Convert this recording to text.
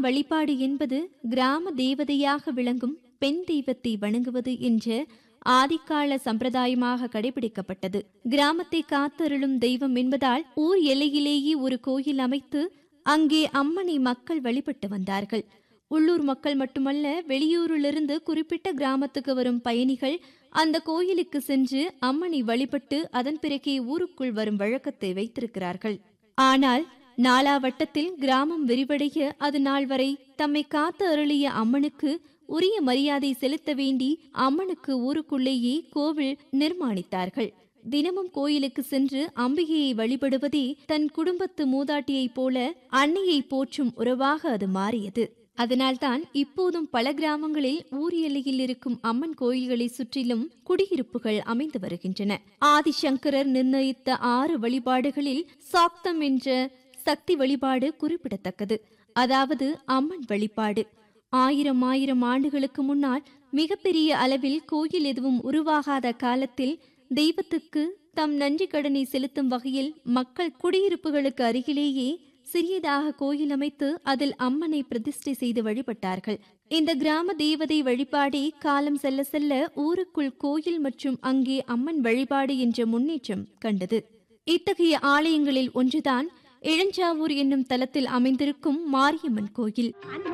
வழிபாடு என்பது கிராம தேவதையாக விளங்கும் பெண் தெய்வத்தை வணங்குவது என்ற ஆதிக்கால சம்பிரதாயமாக கடைபிடிக்கப்பட்டது கிராமத்தை காத்தருளும் தெய்வம் என்பதால் ஊர் எல்லையிலேயே ஒரு கோயில் அமைத்து அங்கே அம்மனை மக்கள் வழிபட்டு வந்தார்கள் உள்ளூர் மக்கள் மட்டுமல்ல வெளியூரிலிருந்து குறிப்பிட்ட கிராமத்துக்கு வரும் பயணிகள் அந்த கோயிலுக்கு சென்று அம்மனை வழிபட்டு அதன் பிறகே ஊருக்குள் வரும் வழக்கத்தை வைத்திருக்கிறார்கள் ஆனால் நாலாவட்டத்தில் கிராமம் விரிவடைய அது நாள் வரை தம்மை காத்து அருளிய அம்மனுக்கு உரிய மரியாதை செலுத்த வேண்டி அம்மனுக்கு ஊருக்குள்ளேயே கோவில் நிர்மாணித்தார்கள் தினமும் கோயிலுக்கு சென்று அம்பிகையை வழிபடுவதே தன் குடும்பத்து மூதாட்டியைப் போல அன்னையை போற்றும் உறவாக அது மாறியது அதனால்தான் இப்போதும் பல கிராமங்களில் ஊர் எல்லையில் இருக்கும் அம்மன் கோயில்களை சுற்றிலும் குடியிருப்புகள் அமைந்து வருகின்றன ஆதிசங்கரர் நிர்ணயித்த ஆறு வழிபாடுகளில் சாக்தம் என்ற சக்தி வழிபாடு குறிப்பிடத்தக்கது அதாவது அம்மன் வழிபாடு ஆயிரம் ஆயிரம் ஆண்டுகளுக்கு முன்னால் மிகப்பெரிய அளவில் கோயில் எதுவும் உருவாகாத காலத்தில் தெய்வத்துக்கு தம் நன்றி கடனை செலுத்தும் வகையில் மக்கள் குடியிருப்புகளுக்கு அருகிலேயே சிறியதாக கோயில் அமைத்து அதில் அம்மனை பிரதிஷ்டை செய்து வழிபட்டார்கள் இந்த கிராம தேவதை வழிபாடே காலம் செல்ல செல்ல ஊருக்குள் கோயில் மற்றும் அங்கே அம்மன் வழிபாடு என்ற முன்னேற்றம் கண்டது இத்தகைய ஆலயங்களில் ஒன்றுதான் இளஞ்சாவூர் என்னும் தலத்தில் அமைந்திருக்கும் மாரியம்மன் கோயில்